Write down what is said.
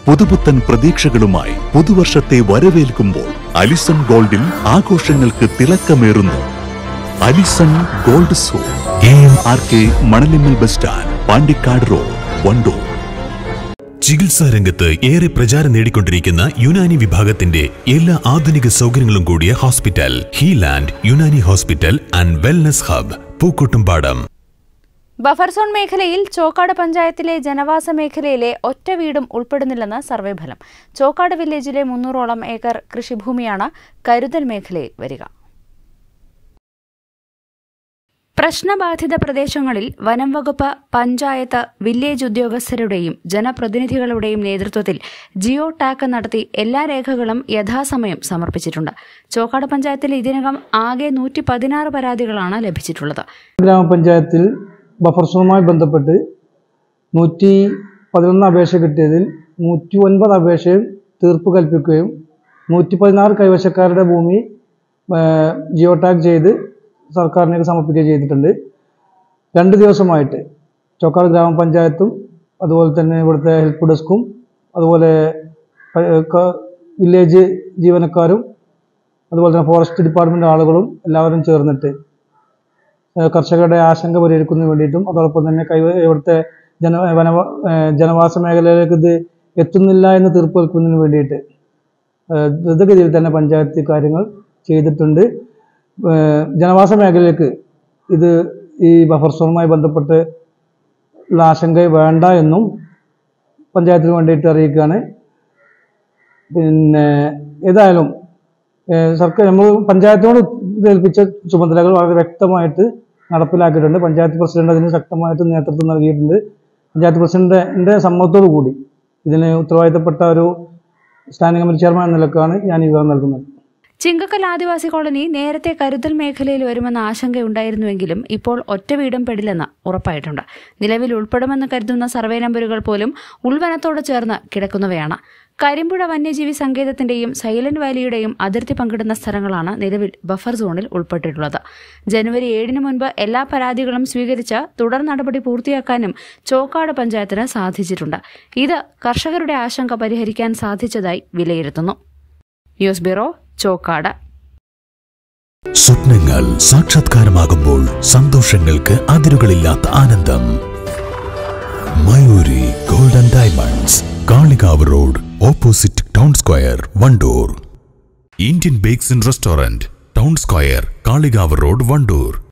പുതുപുത്തൻ പ്രതീക്ഷകളുമായി പുതുവർഷത്തെ വരവേൽക്കുമ്പോൾ അലിസൺ ഗോൾഡിൽ ആഘോഷങ്ങൾക്ക് തിളക്കമേറുന്നു അലിസൺ ഗോൾഡ് സോ A M R K Manalimmal bus stand Pandikkad road Wandoor ചികിത്സാ രംഗത്ത് ഏറെ പ്രചാരം നേടിക്കൊണ്ടിരിക്കുന്ന യുനാനി വിഭാഗത്തിന്റെ എല്ലാ ആധുനിക സൗകര്യങ്ങളും കൂടിയ hospital Healand Unani hospital and wellness hub Pookkottumpadam buffer zone മേഖലയിൽ ചോക്കാട് പഞ്ചായത്തിലെ ജനവാസ മേഖലയിലെ ഒറ്റ വീടും ഉൾപ്പെടുന്നില്ലെന്ന് സർവേ ഫലം ചോക്കാട് വില്ലേജിലെ മുന്നൂറോളം ഏക്കർ കൃഷിഭൂമിയാണ് കരുതൽ മേഖലയിൽ വരിക പ്രശ്നബാധിത പ്രദേശങ്ങളിൽ വനം വകുപ്പ് പഞ്ചായത്ത് വില്ലേജ് ഉദ്യോഗസ്ഥരുടെയും ജനപ്രതിനിധികളുടെയും നേതൃത്വത്തിൽ ജിയോ ടാക്ക് നടത്തി എല്ലാ രേഖകളും യഥാസമയം സമർപ്പിച്ചിട്ടുണ്ട് ചോക്കാട് പഞ്ചായത്തിൽ ഇതിനകം ആകെ നൂറ്റി പതിനാറ് പരാതികളാണ് ലഭിച്ചിട്ടുള്ളത് ഗ്രാമപഞ്ചായത്തിൽ ബഫർ സോണുമായി ബന്ധപ്പെട്ട് നൂറ്റി പതിനൊന്ന് അപേക്ഷ കിട്ടിയതിൽ നൂറ്റി ഒൻപത് അപേക്ഷയും തീർപ്പ് കൽപ്പിക്കുകയും നൂറ്റി പതിനാറ് കൈവശക്കാരുടെ ഭൂമി ആ, ജിയോ ടാഗ് ചെയ്ത് സർക്കാരിനേക്ക് സമർപ്പിക്കുകയും ചെയ്തിട്ടുണ്ട് രണ്ട് ദിവസമായിട്ട് ചോക്കാട് ഗ്രാമപഞ്ചായത്തും അതുപോലെ തന്നെ ഇവിടുത്തെ ഹെൽപ്പ് ഡെസ്കും അതുപോലെ പ- ക- വില്ലേജ് ജീവനക്കാരും അതുപോലെ തന്നെ ഫോറസ്റ്റ് ഡിപ്പാർട്ട്മെൻറ്റ് ആളുകളും എല്ലാവരും ചേർന്നിട്ട് ഏഹ് കർഷകരുടെ ആശങ്ക പരിഹരിക്കുന്നതിന് വേണ്ടിയിട്ടും അതോടൊപ്പം തന്നെ കൈ ഇവിടുത്തെ ജന വന ഏഹ് ജനവാസ മേഖലയിലേക്ക് ഇത് എത്തുന്നില്ല എന്ന് തീർപ്പ് വെക്കുന്നതിന് വേണ്ടിയിട്ട് ഏഹ് ദ്രുതഗതിയിൽ തന്നെ പഞ്ചായത്ത് കാര്യങ്ങൾ ചെയ്തിട്ടുണ്ട് ഏഹ് ജനവാസ മേഖലയിലേക്ക് ഇത് ഈ ബഫർ സോണുമായി ബന്ധപ്പെട്ട് ഉള്ള ആശങ്ക വേണ്ട എന്നും പഞ്ചായത്തിന് വേണ്ടിയിട്ട് അറിയിക്കുകയാണ് പിന്നെ ഏതായാലും ഏഹ് സർക്കാർ നമ്മൾ പഞ്ചായത്തിനോട് ഏൽപ്പിച്ച ചുമതലകൾ വളരെ വ്യക്തമായിട്ട് നടപ്പിലാക്കിയിട്ടുണ്ട് പഞ്ചായത്ത് പ്രസിഡന്റ് അതിന് ശക്തമായിട്ട് നേതൃത്വം നൽകിയിട്ടുണ്ട് പഞ്ചായത്ത് പ്രസിഡന്റിന്റെ സമ്മതത്തോടു കൂടി ഇതിന് ഉത്തരവാദിത്തപ്പെട്ട ഒരു സ്റ്റാൻഡിംഗ് കമ്മിറ്റി ചെയർമാൻ എന്ന നിലക്കാണ് ഞാൻ ഈ വിവരം നൽകുന്നത് ചിങ്കക്കൽ ആദിവാസി കോളനി നേരത്തെ കരുതൽ മേഖലയിൽ വരുമെന്ന ആശങ്കയുണ്ടായിരുന്നുവെങ്കിലും ഇപ്പോൾ ഒറ്റ വീടും പെടില്ലെന്ന് ഉറപ്പായിട്ടുണ്ട് നിലവിൽ ഉൾപ്പെടുമെന്ന് കരുതുന്ന സർവേ നമ്പറുകൾ പോലും ഉൾവനത്തോട് ചേർന്ന് കിടക്കുന്നവയാണ് കരിമ്പുഴ വന്യജീവി സങ്കേതത്തിന്റെയും സൈലന്റ് വാലിയുടെയും അതിർത്തി പങ്കിടുന്ന സ്ഥലങ്ങളാണ് നിലവിൽ ബഫർ സോണിൽ ഉൾപ്പെട്ടിട്ടുള്ളത് ജനുവരി ഏഴിന് മുൻപ് എല്ലാ പരാതികളും സ്വീകരിച്ച് തുടർ നടപടി പൂർത്തിയാക്കാനും ചോക്കാട് പഞ്ചായത്തിന് സാധിച്ചിട്ടുണ്ട് ഇത് കർഷകരുടെ ആശങ്ക പരിഹരിക്കാൻ സാധിച്ചതായി വിലയിരുത്തുന്നു ന്യൂസ് ബ്യൂറോ ചോക്കാട് സ്വപ്നങ്ങൾ സാക്ഷാത്കാരമാകുമ്പോൾ സന്തോഷങ്ങൾക്ക് അതിരുകളില്ലാത്ത ആനന്ദം Mayuri golden diamonds Kalikavu road opposite town square Wandoor Indian bakes and restaurant town square Kalikavu road Wandoor